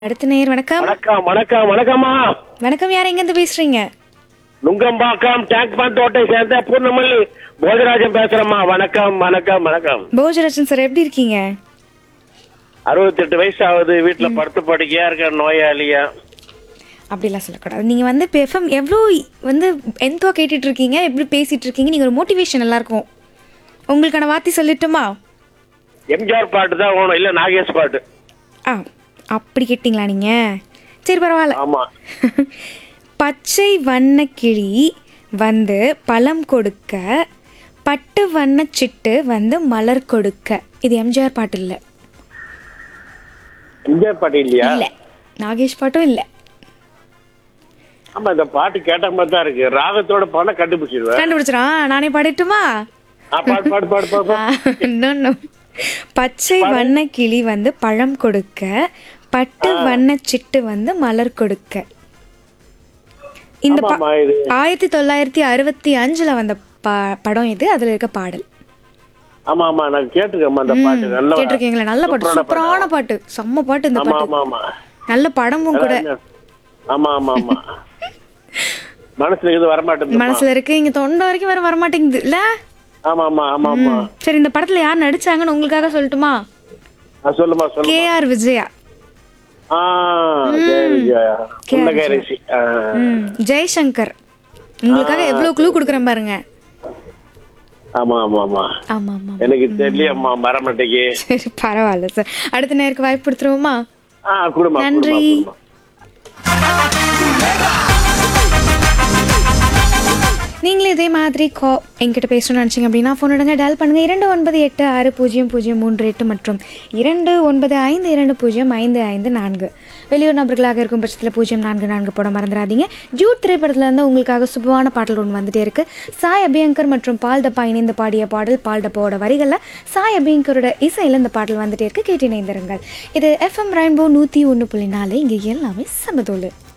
அடுத்த நேர் வணக்கம் வணக்கம் வணக்கம் வணக்கம்மா வணக்கம் யார் எங்கேருந்து பேசுறீங்க நுங்கம்பாக்கம் டேங்க் பந்தோட்டை சேர்ந்த பூர்ணமல்லி போஜராஜன் பேசுறேம்மா வணக்கம் வணக்கம் வணக்கம் போஜராஜன் சார் எப்படி இருக்கீங்க அறுபத்தெட்டு வயசு ஆகுது வீட்டுல படுத்து படுக்கையா இருக்க நோயாளியா அப்படிலாம் சொல்லக்கூடாது நீங்கள் வந்து இப்போ எஃப்எம் எவ்வளோ வந்து எந்தோ கேட்டுட்டு இருக்கீங்க எப்படி பேசிட்டு இருக்கீங்க நீங்கள் ஒரு மோட்டிவேஷன் நல்லா இருக்கும் உங்களுக்கான வார்த்தை சொல்லட்டுமா எம்ஜிஆர் பாட்டு தான் ஓணும் இல்ல நாகேஷ் பாட்டு ஆ அப்படி கேட்டிங்களா நீங்கள் சரி பரவாயில்ல ஆமா பச்சை வண்ண கிளி வந்து பழம் கொடுக்க பட்டு வண்ண சிட்டு வந்து மலர் கொடுக்க இது எம்ஜிஆர் பாட்டு இல்லை எம்ஜிஆர் பாட்டு இல்லையா இல்லை நாகேஷ் பாட்டும் இல்லை ஆமா இந்த பாட்டு கேட்ட மாதிரி தான் இருக்கு ராகத்தோட பாட கண்டுபிடிச்சிருவேன் கண்டுபிடிச்சிடும் நானே பாடட்டுமா ஆ, பாடு பாடு பாடு பாடு பாடு. No, no. பச்சை வண்ண கிளி வந்து பழம் கொடுக்க பட்டு வண்ண சிட்டு வந்து மலர் கொடுக்க இந்த ப- ஆமாம்மா, இது ஆயிரத்தி தொள்ளாயிரத்தி அறுபத்தி அஞ்சுல வந்த ப- படம் இது அதுல இருக்க பாடல் ஆமா ஆமா நான் கேட்டிருக்கேம்மா அந்த பாட்டு நல்ல கேட்டிருக்கீங்களா நல்ல பாட்டு சூப்பரான பாட்டு செம்ம பாட்டு இந்த ஆமா பாட்டு ஆமா ஆமா நல்ல படமும் கூட ஆமா ஆமா ஆமா மனசுல இது வரமாட்டேங்குது மனசுல இருக்கு இங்க தொண்டை வரைக்கும் வர வரமாட்டேங்குது இல்ல ஆமா ஆமா ஆமா ஆமா சரி இந்த படத்துல யார் நடிச்சாங்கன்னு உங்களுக்காக சொல்லட்டுமா ஆ, சொல்லுமா சொல்லுமா கே ஆர் விஜயா ஆ ஜெய விஜயா புன்னகை ரிஷி ஆ. ம், ஜெய்சங்கர் உங்களுக்காக எவ்வளவு குழு கொடுக்குறேன் பாருங்க ஆமா ஆமா ஆமா ஆமா ஆமா எனக்கு தெரியலையம்மா மரமட்டைக்கு சரி பரவாயில்ல சார் அடுத்த நேருக்கு வாய்ப்பு கொடுத்துருவோமா ஆ குடும்பம் நன்றி. நீங்களும் இதே மாதிரி கா என்கிட்ட பேசணும்னு நினச்சிங்க அப்படின்னா ஃபோன் எடுங்க டயல் பண்ணுங்கள் இரண்டு ஒன்பது எட்டு ஆறு பூஜ்ஜியம் பூஜ்ஜியம் மூன்று எட்டு மற்றும் இரண்டு ஒன்பது ஐந்து இரண்டு பூஜ்ஜியம் ஐந்து ஐந்து நான்கு வெளியூர் நபர்களாக இருக்கும் பட்சத்தில் பூஜ்ஜியம் நான்கு நான்கு போட மறந்துடாதீங்க ஜூட் திரைப்படத்தில் இருந்து உங்களுக்காக சுபமான பாடல் ஒன்று வந்துட்டே இருக்கு சாய் அபியங்கர் மற்றும் பால் டப்பா இணைந்து பாடிய பாடல் பால் டப்பாவோட வரிகளில் சாய் அபியங்கரோட இசையில் இந்த பாடல் வந்துட்டே இருக்கு கேட்டு இணைந்திருங்கள் இது எஃப்எம் ரெயின்போ நூற்றி ஒன்று புள்ளி நாலு இங்கே எல்லாமே சமதோலு